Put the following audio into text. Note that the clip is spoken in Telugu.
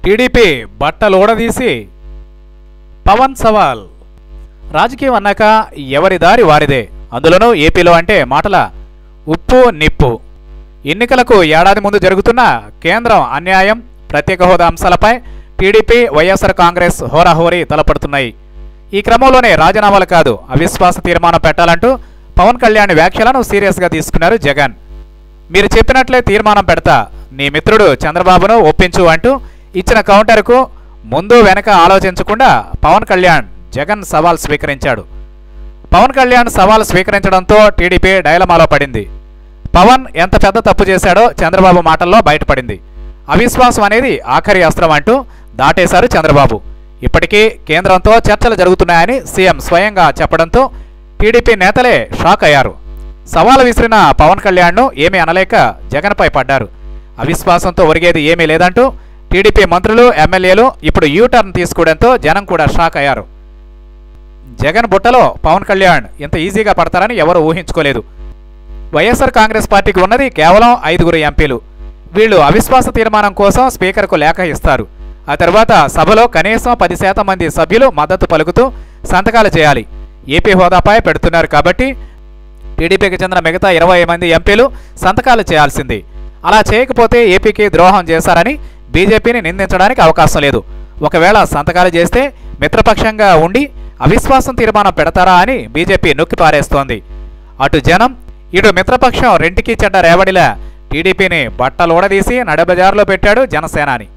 టీడీపీ బట్టలోడదీసి పవన్ సవాల్ రాజకీయం అన్నాక ఎవరి దారి వారిదే అందులోనూ ఏపీలో అంటే మాటల ఉప్పు నిప్పు ఎన్నికలకు ఏడాది ముందు జరుగుతున్న కేంద్రం అన్యాయం ప్రత్యేక హోదా అంశాలపై టీడీపీ వైఎస్ఆర్ కాంగ్రెస్ హోరాహోరీ తలపడుతున్నాయి ఈ క్రమంలోనే రాజీనామాలు కాదు అవిశ్వాస తీర్మానం పెట్టాలంటూ పవన్ కళ్యాణ్ వ్యాఖ్యలను సీరియస్గా తీసుకున్నారు జగన్ మీరు చెప్పినట్లే తీర్మానం పెడతా నీ మిత్రుడు చంద్రబాబును ఒప్పించు అంటూ ఇచ్చిన కౌంటర్కు ముందు వెనక ఆలోచించకుండా పవన్ కళ్యాణ్ జగన్ సవాల్ స్వీకరించాడు పవన్ కళ్యాణ్ సవాల్ స్వీకరించడంతో టీడీపీ డైలమాలో పడింది పవన్ ఎంత పెద్ద తప్పు చేశాడో చంద్రబాబు మాటల్లో బయటపడింది అవిశ్వాసం అనేది ఆఖరి అస్త్రం అంటూ దాటేశారు చంద్రబాబు ఇప్పటికీ కేంద్రంతో చర్చలు జరుగుతున్నాయని సీఎం స్వయంగా చెప్పడంతో టీడీపీ నేతలే షాక్ అయ్యారు సవాలు విసిరిన పవన్ కళ్యాణ్ను ఏమీ అనలేక జగన్పై పడ్డారు అవిశ్వాసంతో ఒరిగేది ఏమీ లేదంటూ టీడీపీ మంత్రులు ఎమ్మెల్యేలు ఇప్పుడు యూటర్న్ తీసుకోవడంతో జనం కూడా షాక్ అయ్యారు జగన్ బుట్టలో పవన్ కళ్యాణ్ ఇంత ఈజీగా పడతారని ఎవరూ ఊహించుకోలేదు వైఎస్ఆర్ కాంగ్రెస్ పార్టీకి ఉన్నది కేవలం ఐదుగురు ఎంపీలు వీళ్ళు అవిశ్వాస తీర్మానం కోసం స్పీకర్కు లేఖ ఇస్తారు ఆ తర్వాత సభలో కనీసం పది శాతం మంది సభ్యులు మద్దతు పలుకుతూ సంతకాలు చేయాలి ఏపీ హోదాపై పెడుతున్నారు కాబట్టి టీడీపీకి చెందిన మిగతా ఇరవై మంది ఎంపీలు సంతకాలు చేయాల్సింది అలా చేయకపోతే ఏపీకి ద్రోహం చేశారని బీజేపీని నిందించడానికి అవకాశం లేదు ఒకవేళ సంతకాలు చేస్తే మిత్రపక్షంగా ఉండి అవిశ్వాసం తీర్మానం పెడతారా అని బీజేపీ నొక్కి పారేస్తోంది అటు జనం ఇటు మిత్రపక్షం రెంటికి చెడ్డ రేవడిలా టీడీపీని బట్టలోడదీసి నడబజారులో పెట్టాడు జనసేనాని